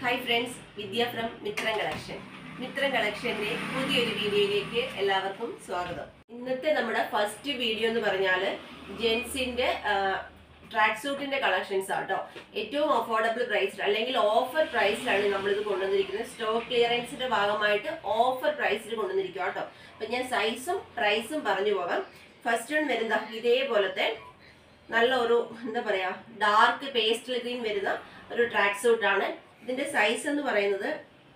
hi friends Vidya from Mithram collection Mithram കളക്ഷന്റെ പുതിയൊരു വീഡിയോയിലേക്ക് എല്ലാവർക്കും സ്വാഗതം ഇന്നത്തെ നമ്മുടെ ഫസ്റ്റ് വീഡിയോ എന്ന് പറഞ്ഞാൽ ജെൻസിന്റെ ട്രാക്ക് സൂട്ടിന്റെ കളക്ഷൻസ് ആട്ടോ ഏറ്റവും അഫോർഡബിൾ പ്രൈസിൽ അല്ലെങ്കിൽ ഓഫർ പ്രൈസിലാണ് നമ്മളിത് കൊണ്ടുവന്നിരിക്കുന്നത് സ്റ്റോക്ക് ക്ലിയറൻസിന്റെ ഭാഗമായിട്ട് ഓഫർ പ്രൈസിൽ കൊണ്ടുവന്നിരിക്കുക കേട്ടോ അപ്പൊ ഞാൻ സൈസും പ്രൈസും പറഞ്ഞു പോകാം ഫസ്റ്റ് വൺ വരുന്ന ഇതേപോലത്തെ നല്ല ഒരു എന്താ പറയാ ഡാർക്ക് പേസ്റ്റൽ ഗ്രീൻ വരുന്ന ഒരു ട്രാക്ക് സൂട്ട് ആണ് ഇതിന്റെ സൈസ് എന്ന് പറയുന്നത്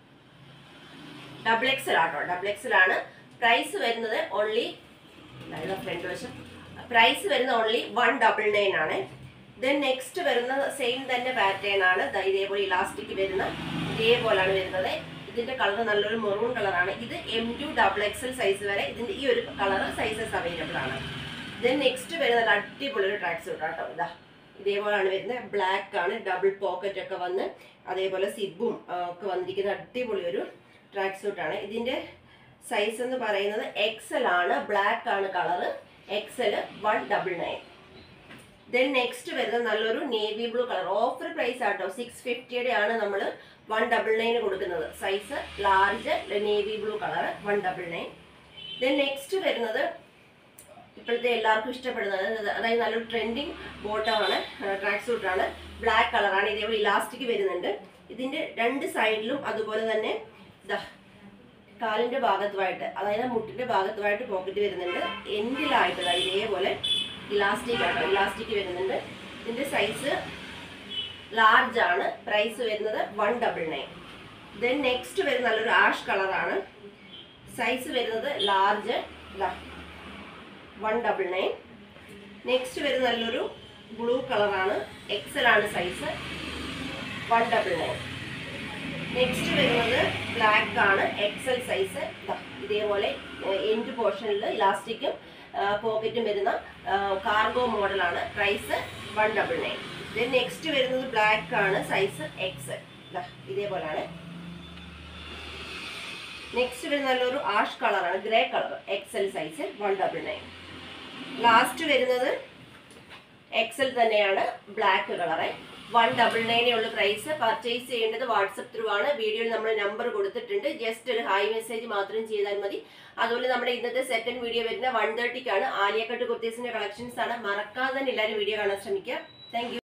ഡബിൾ എക്സൽ ആട്ടോ ഡബിൾ എക്സൽ ആണ് പ്രൈസ് വരുന്നത് ഓൺലി ഫ്രണ്ട് വശം പ്രൈസ് വരുന്നത് ഓൺലി വൺ ഡബിൾ നയൻ ആണ് ദെൻ നെക്സ്റ്റ് വരുന്ന സെയിം തന്നെ പാറ്റേൺ ആണ് ദാ ഇതേപോലെ ഇലാസ്റ്റിക് വരുന്ന ഇതേപോലാണ് വരുന്നത് ഇതിന്റെ കളർ നല്ലൊരു മെറൂൺ കളറാണ് ഇത് M to double XL size വരെ ഇതിന്റെ ഈ ഒരു കളർ സൈസസ് അവൈലബിൾ ആണ് ദെൻ നെക്സ്റ്റ് വരുന്നത് അടിപൊളി ഒരു ട്രാക്ക് സൂട്ട് ആട്ടോ ഇതാ ഇതേപോലെയാണ് വരുന്നത് ബ്ലാക്ക് ആണ് ഡബിൾ പോക്കറ്റ് ഒക്കെ വന്ന് അതേപോലെ സിബും ഒക്കെ വന്നിരിക്കുന്ന അടിപൊളി ഒരു ട്രാക്ക് സൂട്ട് ആണ് ഇതിന്റെ സൈസ് എന്ന് പറയുന്നത് എക്സൽ ആണ് ബ്ലാക്ക് ആണ് colour XL one double nine then next വരുന്നത് നല്ലൊരു navy blue colour offer price ആട്ടോ സിക്സ് ഫിഫ്റ്റിയുടെ ആണ് നമ്മൾ വൺ ഡബിൾ നയൻ കൊടുക്കുന്നത് size large navy blue colour one double nine then next വരുന്നത് ഇപ്പോഴത്തെ എല്ലാവർക്കും ഇഷ്ടപ്പെടുന്നത് അതായത് നല്ലൊരു ട്രെൻഡിങ് ബോട്ടമാണ് ട്രാക്ക് സൂട്ടാണ് ബ്ലാക്ക് കളറാണ് ഇതേപോലെ ഇലാസ്റ്റിക് വരുന്നുണ്ട് ഇതിന്റെ രണ്ട് സൈഡിലും അതുപോലെ തന്നെ ഇതാ കാലിന്റെ ഭാഗത്തുമായിട്ട് അതായത് മുട്ടിന്റെ ഭാഗത്തുമായിട്ട് പോക്കറ്റ് വരുന്നുണ്ട് എൻഡിലായിട്ട് ദാ ഇതേപോലെ ഇലാസ്റ്റിക് ആണ് ഇലാസ്റ്റിക് വരുന്നുണ്ട് ഇതിന്റെ സൈസ് ലാർജ് ആണ് പ്രൈസ് വരുന്നത് one double nine then next വരുന്ന നല്ലൊരു ആഷ് കളറാണ് സൈസ് വരുന്നത് large one double nine next വരുന്ന നല്ലൊരു ബ്ലൂ കളറാണ് എക്സൽ ആണ് size one double nine next വരുന്നത് ബ്ലാക്ക് ആണ് എക്സൽ സൈസ് ഇതേപോലെ എൻഡ് പോർഷനിൽ ഇലാസ്റ്റിക്കും പോക്കറ്റും വരുന്ന കാർഗോ മോഡലാണ് price one double nine then next വരുന്നത് ബ്ലാക്ക് ആണ് സൈസ് എക്സ് ഇതേപോലാണ് നെക്സ്റ്റ് വരുന്ന നല്ലൊരു ആഷ് കളറാണ് grey colour XL size one double nine last വരുന്നത് എക്സൽ തന്നെയാണ് ബ്ലാക്ക് കളറ് വൺ ഡബിൾ നയനേ ഉള്ള പ്രൈസ് പർച്ചേസ് ചെയ്യേണ്ടത് വാട്സപ്പ് ത്രൂ ആണ് വീഡിയോയിൽ നമ്മൾ നമ്പർ കൊടുത്തിട്ടുണ്ട് ജസ്റ്റ് ഒരു ഹായ് മെസ്സേജ് മാത്രം ചെയ്താൽ മതി അതുപോലെ നമ്മുടെ ഇന്നത്തെ സെക്കൻഡ് വീഡിയോ വരുന്ന വൺ തേർട്ടിക്കാണ് ആലിയക്കട്ട് കുർത്തീസിന്റെ കളക്ഷൻസ് ആണ് മറക്കാതെ തന്നെ എല്ലാവരും വീഡിയോ കാണാൻ ശ്രമിക്കുക താങ്ക്